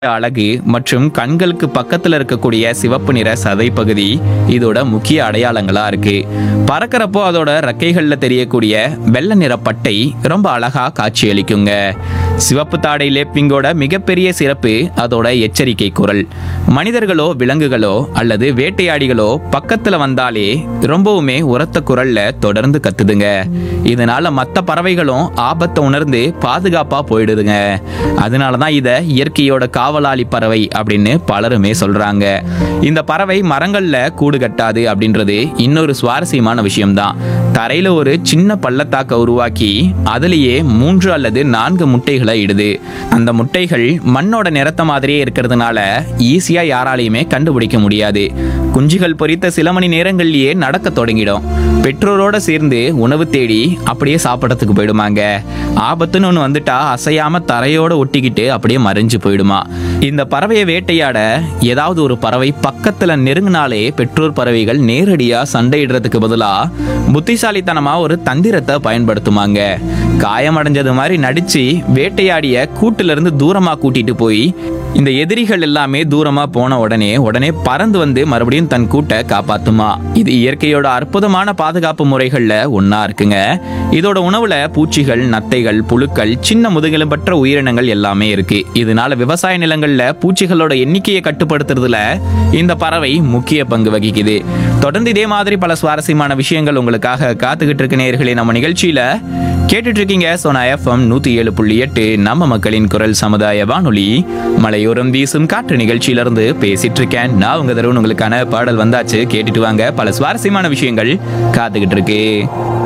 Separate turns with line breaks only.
அழகு மற்றும் கண்களுக்கு பக்கத்துல இருக்கக்கூடிய சிவப்பு நிற சதை பகுதி இதோட முக்கிய அடையாளங்களா இருக்கு பறக்கிறப்போ அதோட ரெக்கைகள்ல தெரியக்கூடிய வெள்ளை நிற பட்டை ரொம்ப அழகா காட்சியளிக்குங்க சிவப்பு தாடை லேப்பிங்கோட மிகப்பெரிய சிறப்பு அதோட எச்சரிக்கை குரல் மனிதர்களோ விலங்குகளோ அல்லது வேட்டையாடிகளோ பக்கத்துல வந்தாலே ரொம்பவுமே உரத்த குரல்ல தொடர்ந்து கத்துதுங்க இதனால மற்ற பறவைகளும் ஆபத்தை உணர்ந்து பாதுகாப்பா போயிடுதுங்க அதனால தான் இதை இயற்கையோட காவலாளி பறவை அப்படின்னு பலருமே சொல்றாங்க இந்த பறவை மரங்கள்ல கூடு கட்டாது அப்படின்றது இன்னொரு சுவாரஸ்யமான விஷயம்தான் தரையில ஒரு சின்ன பள்ளத்தாக்க உருவாக்கி அதுலயே மூன்று அல்லது நான்கு முட்டைகளை இடுது அந்த முட்டைகள் மண்ணோட நிறத்த மாதிரியே இருக்கிறதுனால ஈஸியா யாராலையுமே கண்டுபிடிக்க முடியாது குஞ்சுகள் பொரித்த சில மணி நேரங்கள்லயே நடக்க தொடங்கிடும் பெற்றோரோட சேர்ந்து உணவு தேடி அப்படியே சாப்பிடறதுக்கு போயிடுமாங்க ஆபத்துன்னு ஒன்று வந்துட்டா அசையாம தரையோட ஒட்டிக்கிட்டு அப்படியே மறைஞ்சு போயிடுமா இந்த பறவையை வேட்டையாட ஏதாவது ஒரு பறவை பக்கத்துல நெருங்கினாலே பெற்றோர் பறவைகள் நேரடியா சண்டையிடுறதுக்கு பதிலா புத்திசாலித்தனமா ஒரு தந்திரத்தை பயன்படுத்துமாங்க காயமடைஞ்சது மாதிரி நடிச்சு வேட்டையாடிய கூட்டுல இருந்து தூரமா கூட்டிட்டு போய் இந்த எதிரிகள் எல்லாமே தூரமா போன உடனே உடனே பறந்து வந்து மறுபடியும் தன் கூட்டை காப்பாத்துமா இது இயற்கையோட அற்புதமான பாதுகாப்பு முறைகள்ல ஒண்ணா இருக்குங்க இதோட உணவுல பூச்சிகள் நத்தைகள் புழுக்கள் சின்ன முதுகெலும் பெற்ற உயிரினங்கள் எல்லாமே இருக்கு இதனால விவசாய நிலங்கள்ல பூச்சிகளோட எண்ணிக்கையை கட்டுப்படுத்துறதுல இந்த பறவை முக்கிய பங்கு வகிக்குது தொடர்ந்து இதே மாதிரி பல சுவாரஸ்யமான விஷயங்கள் உங்களுக்காக காத்துக்கிட்டு இருக்க நேயர்களே நம்ம நிகழ்ச்சியில கேட்டுட்டு இருக்கீங்க சோனா எஃப்எம் நூத்தி ஏழு புள்ளி எட்டு நம்ம மக்களின் குரல் சமுதாய வானொலி மலையோரம் வீசும் காற்று நிகழ்ச்சியிலிருந்து பேசிட்டு இருக்கேன் நான் உங்க தருவன் உங்களுக்கான பாடல் வந்தாச்சு கேட்டுட்டு வாங்க பல சுவாரஸ்யமான விஷயங்கள் காத்துக்கிட்டு இருக்கு